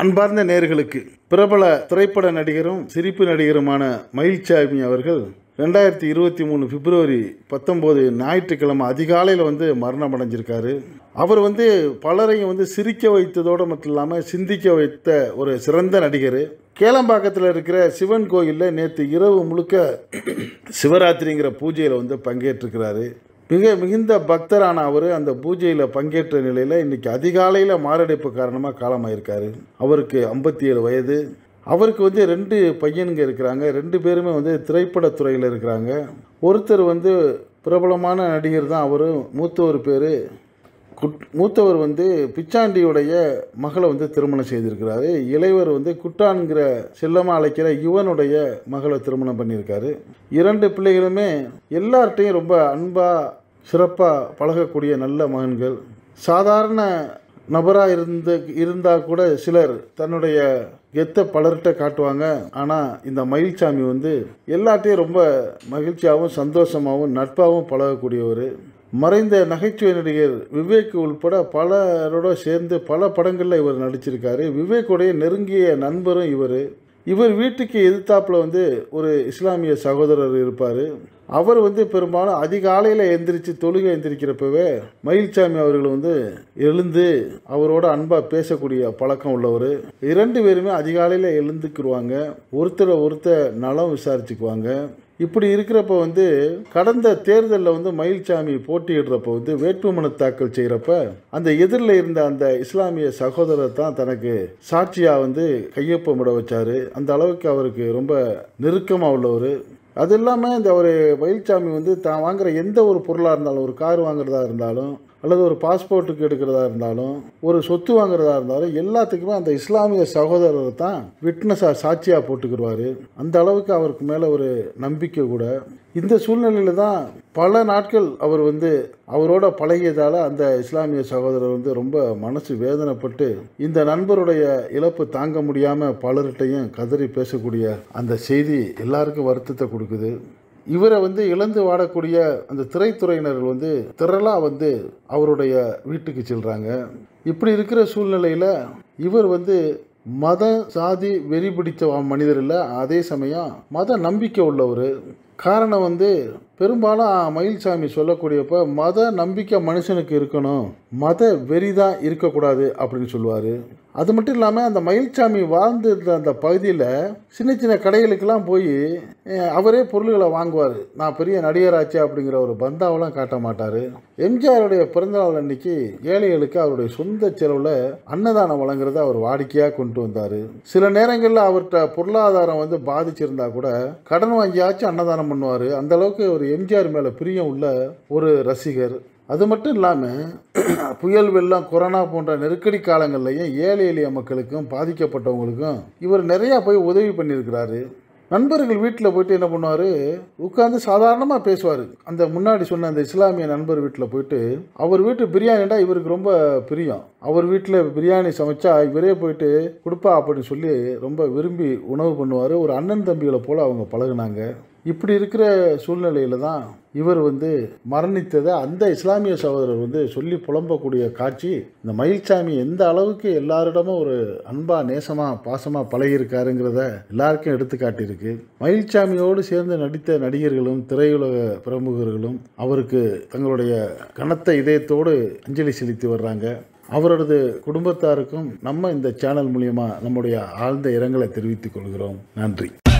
அன்பார்ந்த நேர்களுக்கு பிரபல திரைப்பட நடிகரும் சிரிப்பு நடிகருமான மயில்சாமி அவர்கள் ரெண்டாயிரத்தி இருபத்தி மூணு பிப்ரவரி பத்தொம்போது ஞாயிற்றுக்கிழமை அதிகாலையில் வந்து மரணம் அடைஞ்சிருக்காரு அவர் வந்து பலரையும் வந்து சிரிக்க வைத்ததோடு மட்டும் இல்லாமல் சிந்திக்க வைத்த ஒரு சிறந்த நடிகர் கேளம்பாக்கத்தில் இருக்கிற சிவன் கோயிலில் நேற்று இரவு முழுக்க சிவராத்திரிங்கிற பூஜையில் வந்து பங்கேற்றிருக்கிறாரு மிக மிகுந்த பக்தரான அவர் அந்த பூஜையில் பங்கேற்ற நிலையில் இன்னைக்கு அதிகாலையில் மாரடைப்பு காரணமாக காலமாயிருக்காரு அவருக்கு ஐம்பத்தி ஏழு வயது அவருக்கு வந்து ரெண்டு பையனுங்க இருக்கிறாங்க ரெண்டு பேருமே வந்து திரைப்படத்துறையில் இருக்கிறாங்க ஒருத்தர் வந்து பிரபலமான நடிகர் தான் அவர் மூத்தவர் பேர் குட் மூத்தவர் வந்து பிச்சாண்டியுடைய மகளை வந்து திருமணம் செய்திருக்கிறாரு இளைவர் வந்து குட்டான்கிற செல்லமாக அழைக்கிற யுவனுடைய மகளை திருமணம் பண்ணியிருக்காரு இரண்டு பிள்ளைகளுமே எல்லார்ட்டையும் ரொம்ப அன்பாக சிறப்பாக பழகக்கூடிய நல்ல மகன்கள் சாதாரண நபராக இருந்து இருந்தால் கூட சிலர் தன்னுடைய கெத்தை பலர்கிட்ட காட்டுவாங்க ஆனால் இந்த மயில்சாமி வந்து எல்லாத்தையும் ரொம்ப மகிழ்ச்சியாகவும் சந்தோஷமாகவும் நட்பாகவும் பழகக்கூடியவர் மறைந்த நகைச்சுவை நடிகர் விவேக் உள்பட பலரோட சேர்ந்து பல படங்களில் இவர் நடிச்சிருக்காரு விவேக்குடைய நெருங்கிய நண்பரும் இவர் இவர் வீட்டுக்கு எதிர்த்தாப்புல வந்து ஒரு இஸ்லாமிய சகோதரர் இருப்பார் அவர் வந்து பெரும்பாலும் அதிகாலையில் எந்திரிச்சு தொழுகை எந்திரிக்கிறப்பவே மயில்சாமி அவர்கள் வந்து எழுந்து அவரோட அன்பாக பேசக்கூடிய பழக்கம் உள்ளவர் இரண்டு பேருமே அதிகாலையில் எழுந்துக்குருவாங்க ஒருத்தரை ஒருத்தர் நலம் விசாரிச்சுக்குவாங்க இப்படி இருக்கிறப்ப வந்து கடந்த தேர்தலில் வந்து மயில்சாமி போட்டியிடுறப்ப வந்து வேட்புமனு தாக்கல் செய்கிறப்ப அந்த எதிரில் இருந்த அந்த இஸ்லாமிய சகோதரர் தான் தனக்கு சாட்சியாக வந்து கையொப்பமிட வச்சார் அந்த அளவுக்கு அவருக்கு ரொம்ப நெருக்கமாக உள்ளவர் அது இல்லாமல் இந்த ஒரு மயில்சாமி வந்து தான் வாங்குற எந்த ஒரு பொருளாக இருந்தாலும் ஒரு கார் வாங்குறதா இருந்தாலும் அல்லது ஒரு பாஸ்போர்ட்டுக்கு எடுக்கிறதா இருந்தாலும் ஒரு சொத்து வாங்குறதா இருந்தாலும் எல்லாத்துக்குமே அந்த இஸ்லாமிய சகோதரர் தான் விட்னஸாக சாட்சியாக போட்டுக்கிடுவார் அந்த அளவுக்கு அவருக்கு மேலே ஒரு நம்பிக்கை கூட இந்த சூழ்நிலையில் தான் பல நாட்கள் அவர் வந்து அவரோட பழகியதால் அந்த இஸ்லாமிய சகோதரர் வந்து ரொம்ப மனசு வேதனைப்பட்டு இந்த நண்பருடைய இழப்பு தாங்க முடியாமல் பலர்கிட்டையும் கதறி பேசக்கூடிய அந்த செய்தி எல்லாருக்கும் வருத்தத்தை கொடுக்குது இவரை வந்து இழந்து வாடக்கூடிய அந்த திரைத்துறையினர்கள் வந்து திரளாக வந்து அவருடைய வீட்டுக்கு செல்கிறாங்க இப்படி இருக்கிற சூழ்நிலையில் இவர் வந்து மத சாதி வெறி பிடித்த மனிதர் இல்லை அதே சமயம் மத நம்பிக்கை உள்ளவர் காரணம் வந்து பெரும்பாலும் மயில்சாமி சொல்லக்கூடியப்ப மத நம்பிக்கை மனுஷனுக்கு இருக்கணும் மத வெறி தான் இருக்கக்கூடாது அப்படின்னு சொல்லுவார் அது மட்டும் இல்லாமல் அந்த மயில்சாமி வாழ்ந்து இருந்த அந்த பகுதியில் சின்ன சின்ன கடைகளுக்கெல்லாம் போய் அவரே பொருள்களை வாங்குவார் நான் பெரிய நடிகராச்சு அப்படிங்கிற ஒரு பந்தாவெல்லாம் காட்ட மாட்டார் எம்ஜிஆருடைய பிறந்தநாள் அன்னைக்கு ஏழைகளுக்கு அவருடைய சொந்த செலவில் அன்னதானம் வழங்குறத அவர் வாடிக்கையாக கொண்டு வந்தார் சில நேரங்களில் அவர்கிட்ட பொருளாதாரம் வந்து பாதிச்சிருந்தா கூட கடன் வாங்கியாச்சும் அன்னதானம் பண்ணுவார் அந்த அளவுக்கு ஒரு எம்ஜிஆர் மேலே பிரியம் உள்ள ஒரு ரசிகர் அது மட்டும் இல்லாமல் புயல் வெள்ளம் கொரோனா போன்ற நெருக்கடி காலங்கள்லையும் ஏழை எளிய மக்களுக்கும் பாதிக்கப்பட்டவங்களுக்கும் இவர் நிறையா போய் உதவி பண்ணியிருக்கிறாரு நண்பர்கள் வீட்டில் போயிட்டு என்ன பண்ணுவார் உட்காந்து சாதாரணமாக பேசுவார் அந்த முன்னாடி சொன்ன அந்த இஸ்லாமிய நண்பர் வீட்டில் போயிட்டு அவர் வீட்டு பிரியாணிடா இவருக்கு ரொம்ப பிரியம் அவர் வீட்டில் பிரியாணி சமைச்சா இவரே போயிட்டு கொடுப்பா அப்படின்னு சொல்லி ரொம்ப விரும்பி உணவு பண்ணுவார் ஒரு அண்ணன் தம்பிகளை போல் அவங்க பழகுனாங்க இப்படி இருக்கிற சூழ்நிலையில் தான் இவர் வந்து மரணித்ததை அந்த இஸ்லாமிய சகோதரர் வந்து சொல்லி புலம்பக்கூடிய காட்சி இந்த மயில்சாமி எந்த அளவுக்கு எல்லாரிடமும் ஒரு அன்பா நேசமாக பாசமாக பழகியிருக்காருங்கிறத எல்லாருக்கும் எடுத்து காட்டியிருக்கு மயில்சாமியோடு சேர்ந்து நடித்த நடிகர்களும் திரையுலக பிரமுகர்களும் அவருக்கு தங்களுடைய கனத்த இதயத்தோடு அஞ்சலி செலுத்தி வர்றாங்க அவரது குடும்பத்தாருக்கும் நம்ம இந்த சேனல் மூலியமாக நம்முடைய ஆழ்ந்த இரங்கலை தெரிவித்துக் கொள்கிறோம் நன்றி